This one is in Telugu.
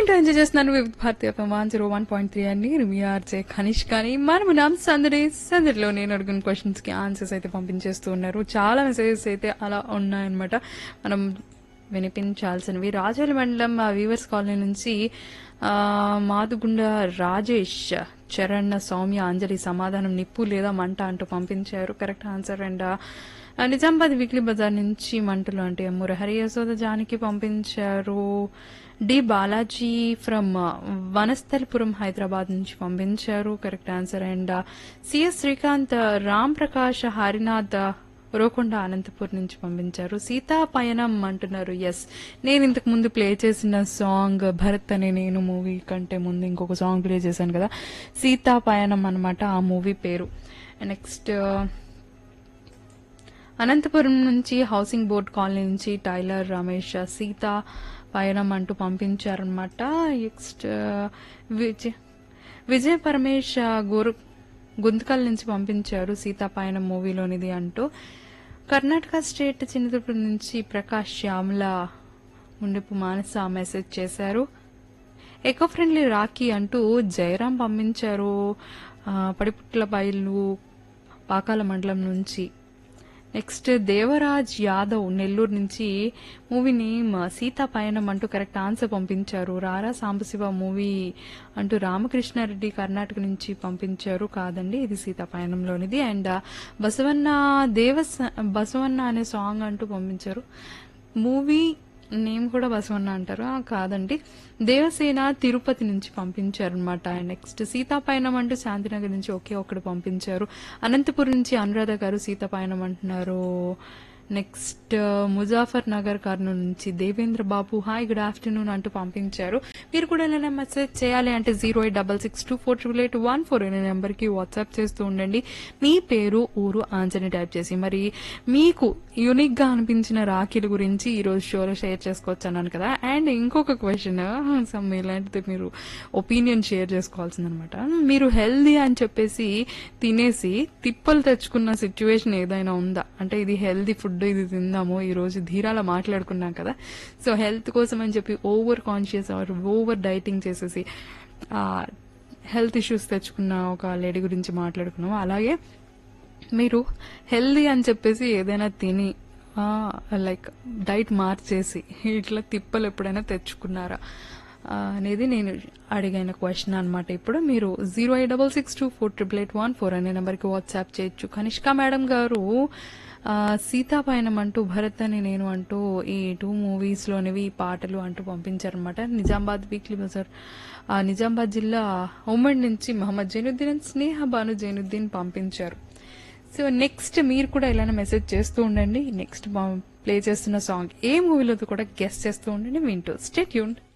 వింటూ ఎంజాయ్ చేస్తున్నాను Vividh Bharati FM one zero one point three అని మీ ఆర్జే ఖనిష్ కానీ మనము నామ్ సందడి సందడిలో నేను అడిగిన క్వశ్చన్స్ కి ఆన్సర్స్ అయితే పంపించేస్తూ ఉన్నారు చాలా మెసేజెస్ అయితే అలా ఉన్నాయన్నమాట మనం వినిపించాల్సినవి రాజోలి మండలం వీవర్స్ కాలనీ నుంచి ఆ, మాదుగుండ రాజేష్ చరణ్ సౌమ్య అంజలి సమాధానం నిప్పు లేదా మంట అంటూ పంపించారు కరెక్ట్ ఆన్సర్ అండ్ ఆ, నిజామాబాద్ వీక్లీ బజార్ నుంచి మంటలు అంటే మురహరి యశోద జానికి పంపించారు డి బాలాజీ ఫ్రమ్ వనస్థలిపురం హైదరాబాద్ నుంచి పంపించారు correct answer and C S Srikanth Ram Prakash Harinath Uravakonda Anantapur నుంచి పంపించారు సీతా పయనం అంటున్నారు ఎస్ నేను ఇంతకు ముందు ప్లే చేసిన సాంగ్ భరత్ అనే నేను మూవీ కంటే ముందు ఇంకొక సాంగ్ ప్లే చేశాను కదా సీతా పయనం అనమాట ఆ మూవీ పేరు నెక్స్ట్ అనంతపురం నుంచి హౌసింగ్ బోర్డ్ కాలనీ నుంచి టైలర్ రమేష్ సీత పయనం అంటూ పంపించారనమాట నెక్స్ట్ విజయ్ విజయ్ పరమేష్ గురు గుంతకల్ నుంచి పంపించారు సీతాపాయనం మూవీలోనిది అంటూ కర్ణాటక స్టేట్ చిన్నతిరుపతి నుంచి ప్రకాష్ శ్యామల ముండపు మానస మెసేజ్ చేశారు ఎకో ఫ్రెండ్లీ రాఖీ అంటూ జయరాం పంపించారు ఆ, పడిపుట్ల బయలు పాకాల మండలం నుంచి నెక్స్ట్ దేవరాజ్ యాదవ్ నెల్లూరు నుంచి మూవీని సీతా పయనం అంటూ కరెక్ట్ ఆన్సర్ పంపించారు రారా సాంబశివ మూవీ అంటూ రామకృష్ణారెడ్డి కర్ణాటక నుంచి పంపించారు కాదండి ఇది సీతా పయనంలోనిది అండ్ బసవన్న దేవస్ బసవన్న అనే సాంగ్ అంటూ పంపించారు మూవీ నేమ్ కూడా బసవన్న అంటారు ఆ, కాదండి దేవసేన తిరుపతి నుంచి పంపించారు అనమాట నెక్స్ట్ సీతాపయనం అంటూ శాంతినగర్ నుంచి ఒకే ఒక్కడు పంపించారు అనంతపురం నుంచి అనురాధ గారు సీతాపయనం అంటున్నారు నెక్స్ట్ ముజాఫర్ నగర్ కర్నూలు నుంచి Devendra Babu hi good afternoon అంటూ పంపించారు మీరు కూడా ఏదైనా మెసేజ్ చేయాలి అంటే zero eight double six two four triple eight one four అనే నెంబర్కి వాట్సాప్ చేస్తూ ఉండండి మీ పేరు ఊరు ఆన్సర్ని టైప్ చేసి మరి మీకు యూనిక్ గా అనిపించిన రాఖీల గురించి ఈ రోజు షోలో షేర్ చేసుకోవచ్చు అన్నాను కదా అండ్ ఇంకొక క్వశ్చన్ సమ్ ఇలాంటిది మీరు ఒపీనియన్ షేర్ చేసుకోవాల్సిందనమాట మీరు హెల్దీ అని చెప్పేసి తినేసి తిప్పలు తెచ్చుకున్న సిచ్యువేషన్ ఏదైనా ఉందా అంటే ఇది హెల్దీ ఫుడ్ ఇది తిందాము ఈ రోజు ధీరాల మాట్లాడుకున్నాం కదా సో హెల్త్ కోసం అని చెప్పి over conscious or over dieting చేసేసి హెల్త్ ఇష్యూస్ తెచ్చుకున్న ఒక లేడీ గురించి మాట్లాడుకున్నాం అలాగే మీరు హెల్దీ అని చెప్పేసి ఏదైనా తిని లైక్ డైట్ మార్చేసి ఇట్లా తిప్పలు ఎప్పుడైనా తెచ్చుకున్నారా ఆ, అనేది నేను అడిగిన క్వశ్చన్ అనమాట ఇప్పుడు మీరు zero eight double six two four triple eight one four అనే నెంబర్కి వాట్సాప్ చేయొచ్చు కనిష్క మేడం గారు ఆ, సీతాపయనం అంటూ భరత్ అని నేను అంటూ ఈ టూ మూవీస్ లోనివి ఈ పాటలు అంటూ పంపించారనమాట నిజామాబాద్ వీక్లీ బజార్ ఆ, నిజామాబాద్ జిల్లా ఉమ్మడి నుంచి మహమ్మద్ జైనుద్దీన్ అండ్ స్నేహ బాను జైనుద్దీన్ పంపించారు సో నెక్స్ట్ మీరు కూడా ఇలానే మెసేజ్ చేస్తూ ఉండండి నెక్స్ట్ ప్లే చేస్తున్న సాంగ్ ఏ మూవీలో కూడా గెస్ట్ చేస్తూ ఉండండి వింటూ స్టేట్ యూన్